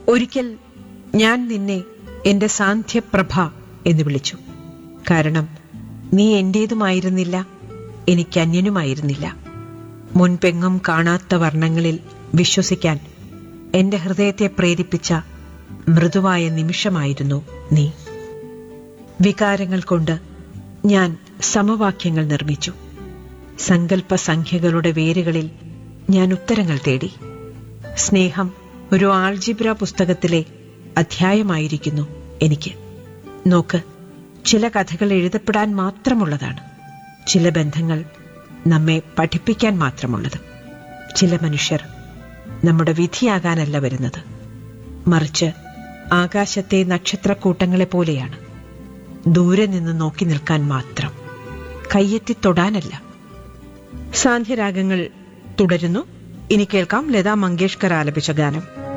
ഒരിക്കൽ ഞാൻ നിന്നെ എന്റെ സാന്ധ്യപ്രഭ എന്ന് വിളിച്ചു കാരണം നീ എന്റേതുമായിരുന്നില്ല എനിക്ക് അന്യനുമായിരുന്നില്ല മുൻപെങ്ങും കാണാത്ത വർണ്ണങ്ങളിൽ വിശ്വസിക്കാൻ എന്റെ ഹൃദയത്തെ പ്രേരിപ്പിച്ച മൃദുവായ നിമിഷമായിരുന്നു നീ വികാരങ്ങൾ കൊണ്ട് ഞാൻ സമവാക്യങ്ങൾ നിർമ്മിച്ചു സങ്കല്പ സംഖ്യകളുടെ വേരുകളിൽ ഞാൻ ഉത്തരങ്ങൾ തേടി സ്നേഹം ഒരു ആൾജിബ്ര പുസ്തകത്തിലെ അധ്യായമായിരിക്കുന്നു എനിക്ക് നോക്ക് ചില കഥകൾ എഴുതപ്പെടാൻ മാത്രമുള്ളതാണ് ചില ബന്ധങ്ങൾ നമ്മെ പഠിപ്പിക്കാൻ മാത്രമുള്ളത് ചില മനുഷ്യർ നമ്മുടെ വിധിയാകാനല്ല വരുന്നത് മറിച്ച് ആകാശത്തെ നക്ഷത്രക്കൂട്ടങ്ങളെ പോലെയാണ് ദൂരെ നിന്ന് നോക്കി നിൽക്കാൻ മാത്രം കയ്യെത്തി തൊടാനല്ല സാന്ധ്യരാഗങ്ങൾ തുടരുന്നു ഇനി കേൾക്കാം ലതാ മങ്കേഷ്കർ ആലപിച്ച ഗാനം